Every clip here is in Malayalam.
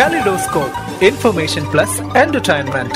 Kaleidoscope, information plus entertainment.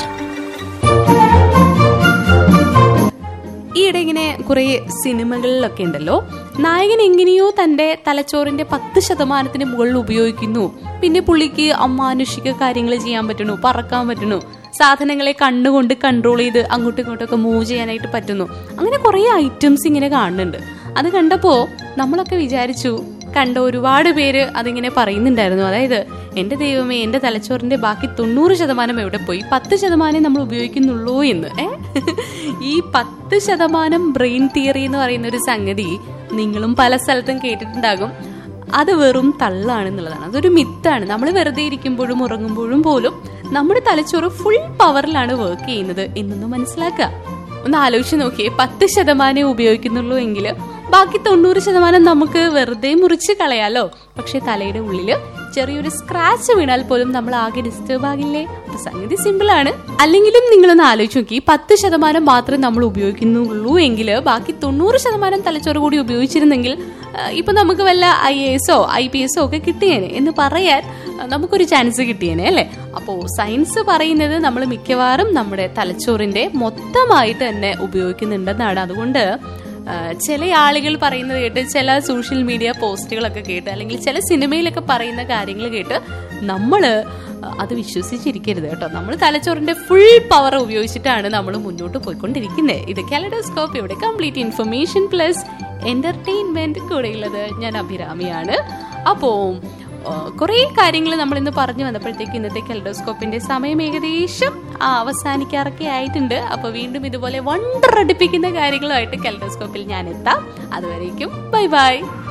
ഈയിടെ ഇങ്ങനെ കുറെ സിനിമകളിലൊക്കെ ഉണ്ടല്ലോ നായകൻ എങ്ങനെയോ തന്റെ തലച്ചോറിന്റെ പത്ത് ശതമാനത്തിന് മുകളിൽ ഉപയോഗിക്കുന്നു പിന്നെ പുള്ളിക്ക് അമാനുഷിക കാര്യങ്ങൾ ചെയ്യാൻ പറ്റുന്നു പറക്കാൻ പറ്റുന്നു സാധനങ്ങളെ കണ്ണുകൊണ്ട് കൺട്രോൾ ചെയ്ത് അങ്ങോട്ടും ഇങ്ങോട്ടൊക്കെ മൂവ് ചെയ്യാനായിട്ട് പറ്റുന്നു അങ്ങനെ കുറെ ഐറ്റംസ് ഇങ്ങനെ കാണുന്നുണ്ട് അത് കണ്ടപ്പോ നമ്മളൊക്കെ വിചാരിച്ചു കണ്ട ഒരുപാട് പേര് അതിങ്ങനെ പറയുന്നുണ്ടായിരുന്നു അതായത് എന്റെ ദൈവമേ എന്റെ തലച്ചോറിന്റെ ബാക്കി തൊണ്ണൂറ് ശതമാനം എവിടെ പോയി പത്ത് ശതമാനം നമ്മൾ ഉപയോഗിക്കുന്നുള്ളൂ എന്ന് ഏ ഈ പത്ത് ശതമാനം ബ്രെയിൻ തിയറി എന്ന് പറയുന്ന ഒരു സംഗതി നിങ്ങളും പല സ്ഥലത്തും കേട്ടിട്ടുണ്ടാകും അത് വെറും തള്ളാണെന്നുള്ളതാണ് അതൊരു മിത്താണ് നമ്മൾ വെറുതെ ഇരിക്കുമ്പോഴും ഉറങ്ങുമ്പോഴും പോലും നമ്മുടെ തലച്ചോറ് ഫുൾ പവറിലാണ് വർക്ക് ചെയ്യുന്നത് എന്നൊന്ന് മനസ്സിലാക്കുക ഒന്ന് ആലോചിച്ച് നോക്കിയേ പത്ത് ശതമാനം ഉപയോഗിക്കുന്നുള്ളൂ എങ്കിൽ ബാക്കി തൊണ്ണൂറ് ശതമാനം നമുക്ക് വെറുതെ മുറിച്ച് കളയാലോ പക്ഷെ തലയുടെ ഉള്ളില് ചെറിയൊരു സ്ക്രാച്ച് വീണാൽ പോലും നമ്മൾ ആകെ ഡിസ്റ്റർബ് ആകില്ലേ അപ്പൊ സംഗതി സിമ്പിൾ ആണ് അല്ലെങ്കിലും നിങ്ങളൊന്ന് ആലോചിച്ച് നോക്കി പത്ത് ശതമാനം മാത്രമേ നമ്മൾ ഉപയോഗിക്കുന്നുള്ളൂ എങ്കിൽ ബാക്കി തൊണ്ണൂറ് ശതമാനം തലച്ചോറ് കൂടി ഉപയോഗിച്ചിരുന്നെങ്കിൽ ആ, ഇപ്പൊ നമുക്ക് വല്ല ഐ എ എസോ ഐ പി എസോ ഒക്കെ കിട്ടിയേനെ എന്ന് പറയാൻ ആ, നമുക്കൊരു ചാൻസ് കിട്ടിയേനെ അല്ലെ അപ്പോ സയൻസ് പറയുന്നത് നമ്മൾ മിക്കവാറും നമ്മുടെ തലച്ചോറിന്റെ മൊത്തമായിട്ട് തന്നെ ഉപയോഗിക്കുന്നുണ്ടെന്നാണ് അതുകൊണ്ട് ആ, ചില ആളുകൾ പറയുന്നത് കേട്ട് ചില സോഷ്യൽ മീഡിയ പോസ്റ്റുകളൊക്കെ കേട്ട് അല്ലെങ്കിൽ ചില സിനിമയിലൊക്കെ പറയുന്ന കാര്യങ്ങൾ കേട്ട് നമ്മൾ അത് വിശ്വസിച്ചിരിക്കരുത് കേട്ടോ നമ്മൾ തലച്ചോറിന്റെ ഫുൾ പവർ ഉപയോഗിച്ചിട്ടാണ് നമ്മൾ മുന്നോട്ട് പോയിക്കൊണ്ടിരിക്കുന്നത് ഇത് കാലഡോസ്കോപ്പ് ഇവിടെ കംപ്ലീറ്റ് ഇൻഫർമേഷൻ പ്ലസ് എന്റർടൈൻമെന്റ് കൂടെയുള്ളത് ഞാൻ അഭിരാമിയാണ് അപ്പോ കുറെ കാര്യങ്ങൾ നമ്മൾ ഇന്ന് പറഞ്ഞു വന്നപ്പോഴത്തേക്ക് ഇന്നത്തെ കെൽഡോസ്കോപ്പിന്റെ സമയം ഏകദേശം ആ, അവസാനിക്കാറൊക്കെ ആയിട്ടുണ്ട് അപ്പൊ വീണ്ടും ഇതുപോലെ വണ്ടർ അടുപ്പിക്കുന്ന കാര്യങ്ങളുമായിട്ട് കെൽഡോസ്കോപ്പിൽ ഞാൻ എത്താം അതുവരേക്കും ബൈ ബൈ